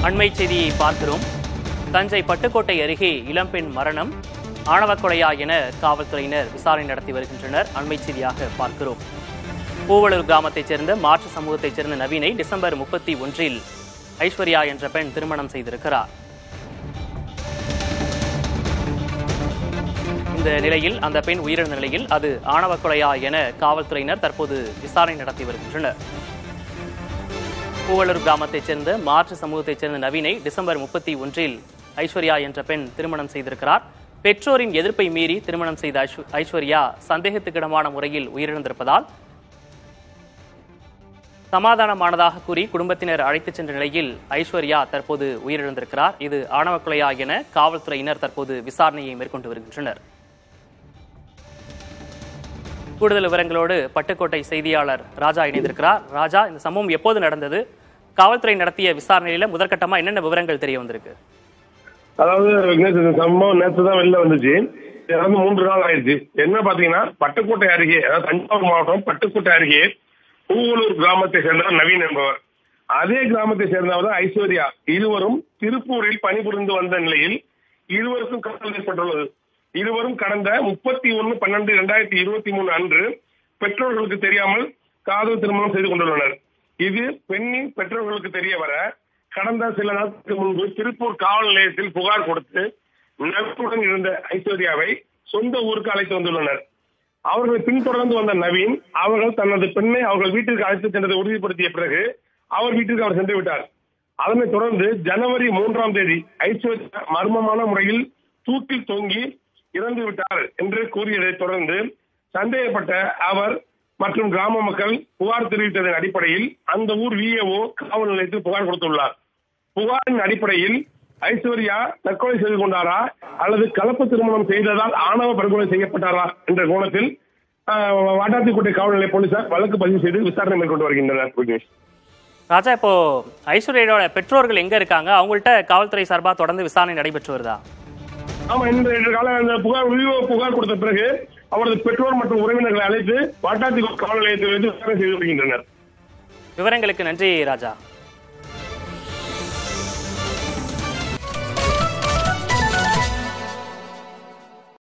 அண்மை செய்தியை பார்க்கிறோம் தஞ்சை பட்டுக்கோட்டை அருகே இளம்பெண் மரணம் ஆணவ கொலையா என காவல்துறையினர் விசாரணை நடத்தி வருகின்றனர் அண்மை செய்தியாக பார்க்கிறோம் பூவலூர் கிராமத்தைச் சேர்ந்த மாற்று சமூகத்தைச் சேர்ந்த நவீனை டிசம்பர் முப்பத்தி ஒன்றில் ஐஸ்வர்யா என்ற பெண் திருமணம் செய்திருக்கிறார் இந்த நிலையில் அந்த பெண் உயிரிழந்த நிலையில் அது ஆணவ கொலையா என காவல்துறையினர் தற்போது விசாரணை நடத்தி வருகின்றனர் பூவலூர் கிராமத்தைச் சேர்ந்த மாற்று சமூகத்தைச் சேர்ந்த நவீனை டிசம்பர் முப்பத்தி ஒன்றில் ஐஸ்வர்யா என்ற பெண் திருமணம் செய்திருக்கிறார் பெற்றோரின் எதிர்ப்பை மீறி திருமணம் செய்த ஐஸ்வ- ஐஸ்வர்யா சந்தேகத்துக்கிடமான முறையில் உயிரிழந்திருப்பதால் சமாதானமானதாக கூறி குடும்பத்தினர் அழைத்துச் சென்ற நிலையில் ஐஸ்வர்யா தற்போது உயிரிழந்திருக்கிறார் இது ஆணவ கொலையா என காவல்துறையினர் தற்போது விசாரணையை மேற்கொண்டு வருகின்றனர் கூடுதல் விவரங்களோடு பட்டுக்கோட்டை செய்தியாளர் ராஜா இணைந்திருக்கிறார் ராஜா இந்த சம்பவம் எப்போது நடந்தது காவல்துறை நடத்திய விசாரணையில முதற்கட்டமா என்னென்ன விவரங்கள் தெரிய வந்திருக்கு அதாவது நேற்று இந்த சம்பவம் நேற்று தான் வெளில வந்துச்சு இது வந்து மூன்று நாள் ஆயிடுச்சு என்ன பாத்தீங்கன்னா பட்டுக்கோட்டை அருகே அதாவது தஞ்சாவூர் மாவட்டம் பட்டுக்கோட்டை அருகே பூவலூர் கிராமத்தை சேர்ந்தவர் நவீன் என்பவர் அதே கிராமத்தை சேர்ந்தவர் தான் ஐஸ்வர்யா இருவரும் திருப்பூரில் பணிபுரிந்து வந்த நிலையில் இருவருக்கும் காதல் ஏற்பட்டுள்ளது இருவரும் கடந்த முப்பத்தி ஒன்னு பன்னெண்டு இரண்டாயிரத்தி இருபத்தி மூணு அன்று பெற்றோர்களுக்கு தெரியாமல் காதல் திருமணம் செய்து கொண்டுள்ளனர் இது பெண்ணின் பெற்றோர்களுக்கு தெரிய வர கடந்த சில நாட்களுக்கு முன்பு திருப்பூர் காவல் நிலையத்தில் புகார் கொடுத்து நவீனுடன் இருந்த ஐஸ்வர்யாவை சொந்த ஊருக்கு அழைத்து வந்துள்ளனர் அவர்களை பின்தொடர்ந்து வந்த நவீன் அவர்கள் தனது பெண்ணை அவர்கள் வீட்டிற்கு அழைத்து சென்றதை உறுதிப்படுத்திய பிறகு அவர் வீட்டிற்கு அவர் சென்று விட்டார் அதனைத் தொடர்ந்து ஜனவரி மூன்றாம் தேதி ஐஸ்வர்யா மர்மமான முறையில் தூக்கில் தொங்கி இறந்து விட்டார் என்று கூறியதைத் தொடர்ந்து சந்தேகப்பட்ட அவர் மற்றும் கிராம மக்கள் புகார் தெரிவித்ததன் அடிப்படையில் அந்த ஊர் விஏஓ காவல் நிலையத்தில் புகார் கொடுத்துள்ளார் புகாரின் அடிப்படையில் ஐஸ்வர்யா தற்கொலை செய்து கொண்டாரா அல்லது கலப்பு திருமணம் செய்ததால் ஆணவ படுகொலை செய்யப்பட்டாரா என்ற கோணத்தில் ஆஹ், வாட்டாத்திக்குட்டை காவல் நிலைய போலீசார் வழக்கு பதிவு செய்து விசாரணை மேற்கொண்டு வருகின்றனர் விக்னேஷ் ராஜா இப்போ ஐஸ்வர்யாவோட பெற்றோர்கள் எங்க இருக்காங்க அவங்கள்ட்ட காவல்துறை சார்பா தொடர்ந்து விசாரணை நடைபெற்று வருதா ஆமா இன்று இன்று கால அந்த புகார் விஓ புகார் கொடுத்த பிறகு அவரது பெற்றோர் மற்றும் உறவினர்களை அழைத்து வாட்டாத்திக்குட்டை காவல் நிலையத்தில் வைத்து விசாரணை செய்து வருகின்றனர் விவரங்களுக்கு நன்றி ராஜா